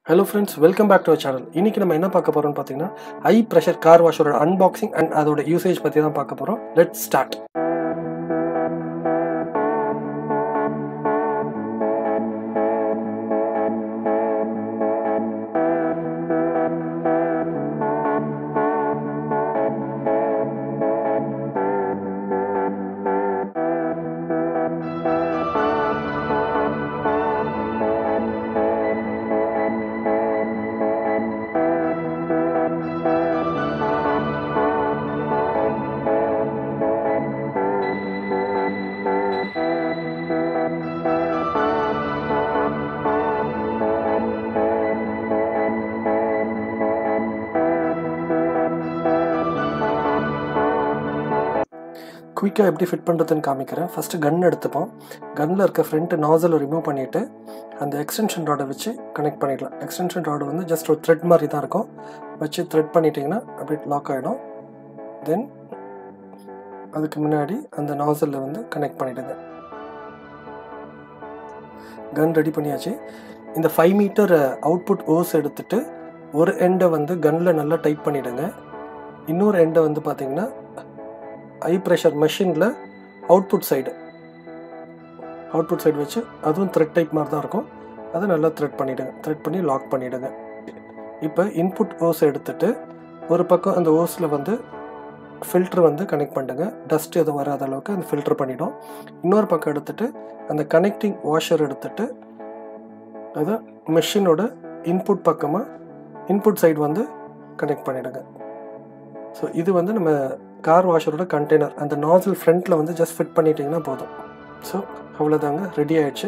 hello friends welcome back to channel இன்னைக்கு நம்ம என்ன பார்க்க போறோம்னு பார்த்தீங்கன்னா ஹை ப்ரெஷர் கார் வாஷரோட அன்பாக்சிங் அண்ட் அதோட யூசேஜ் பற்றி தான் பார்க்க போகிறோம் லெட் ஸ்டார்ட் குயிக்காக எப்படி ஃபிட் பண்ணுறதுன்னு காமிக்கிறேன் ஃபஸ்ட்டு கன் எடுத்துப்போம் கன்னில் இருக்க ஃப்ரண்ட் நாசலை ரிமூவ் பண்ணிவிட்டு அந்த எக்ஸ்டென்ஷன் ராடை வச்சு கனெக்ட் பண்ணிடலாம் எக்ஸ்டென்ஷன் ராடு வந்து ஜஸ்ட் ஒரு த்ரெட் மாதிரி தான் இருக்கும் வச்சு த்ரெட் பண்ணிட்டீங்கன்னா அப்படியே லாக் ஆகிடும் தென் அதுக்கு முன்னாடி அந்த நாசலில் வந்து கனெக்ட் பண்ணிவிடுங்க கன் ரெடி பண்ணியாச்சு இந்த ஃபைவ் மீட்டர் அவுட்புட் ஓஸ் எடுத்துட்டு ஒரு எண்டை வந்து கன்னில் நல்லா டைட் பண்ணிவிடுங்க இன்னொரு எண்டை வந்து பார்த்தீங்கன்னா ஹை ப்ரெஷர் மெஷினில் அவுட்புட் சைடு அவுட்புட் சைடு வச்சு அதுவும் த்ரெட் டைப் மாதிரி தான் இருக்கும் அதை நல்லா த்ரெட் பண்ணிவிடுங்க த்ரெட் பண்ணி லாக் பண்ணிவிடுங்க இப்போ இன்புட் ஓஸ் எடுத்துட்டு ஒரு பக்கம் அந்த ஓஸில் வந்து ஃபில்ட்ரு வந்து கனெக்ட் பண்ணிடுங்க டஸ்ட் எதுவும் வராத அளவுக்கு அந்த ஃபில்டர் பண்ணிடும் இன்னொரு பக்கம் எடுத்துட்டு அந்த கனெக்டிங் வாஷர் எடுத்துட்டு அதை மெஷினோட இன்புட் பக்கமாக இன்புட் சைடு வந்து கனெக்ட் பண்ணிவிடுங்க ஸோ இது வந்து நம்ம கார் வாஷரோட கண்டெய்னர் அந்த நாசில் ஃப்ரண்ட்டில் வந்து ஜஸ்ட் ஃபிட் பண்ணிட்டீங்கன்னா போதும் ஸோ அவ்வளோதாங்க ரெடி ஆயிடுச்சு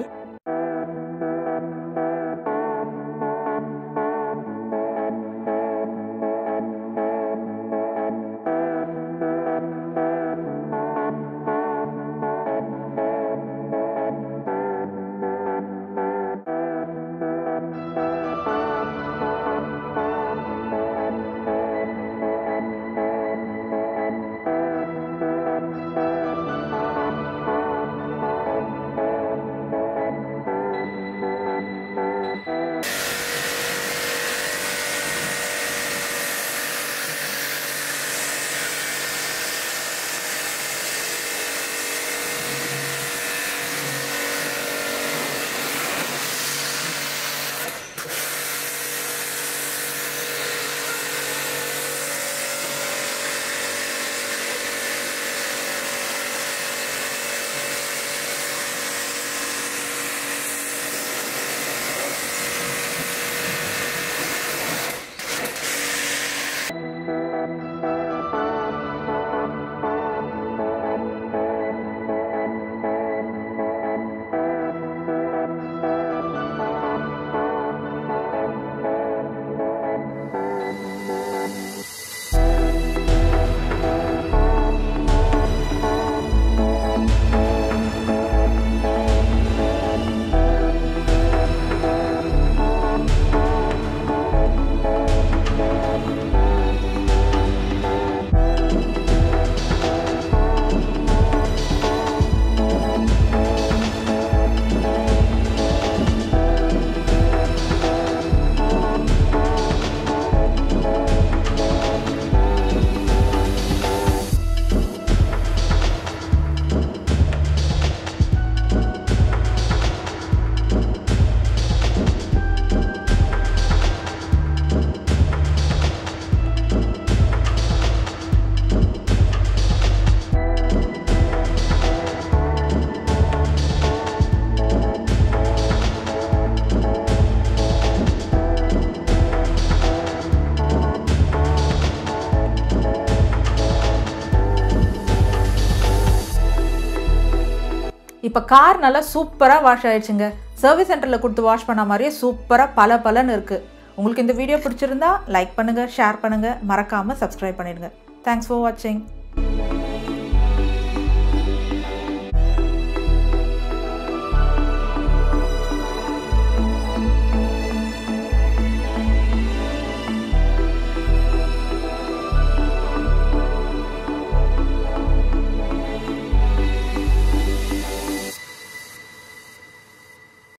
இப்போ கார் நல்லா சூப்பராக வாஷ் ஆயிடுச்சுங்க சர்வீஸ் சென்டரில் கொடுத்து வாஷ் பண்ண மாதிரியே சூப்பராக பல பலன்னு இருக்குது உங்களுக்கு இந்த வீடியோ பிடிச்சிருந்தா லைக் பண்ணுங்கள் ஷேர் பண்ணுங்கள் மறக்காமல் சப்ஸ்கிரைப் பண்ணிடுங்க தேங்க்ஸ் ஃபார் வாட்சிங்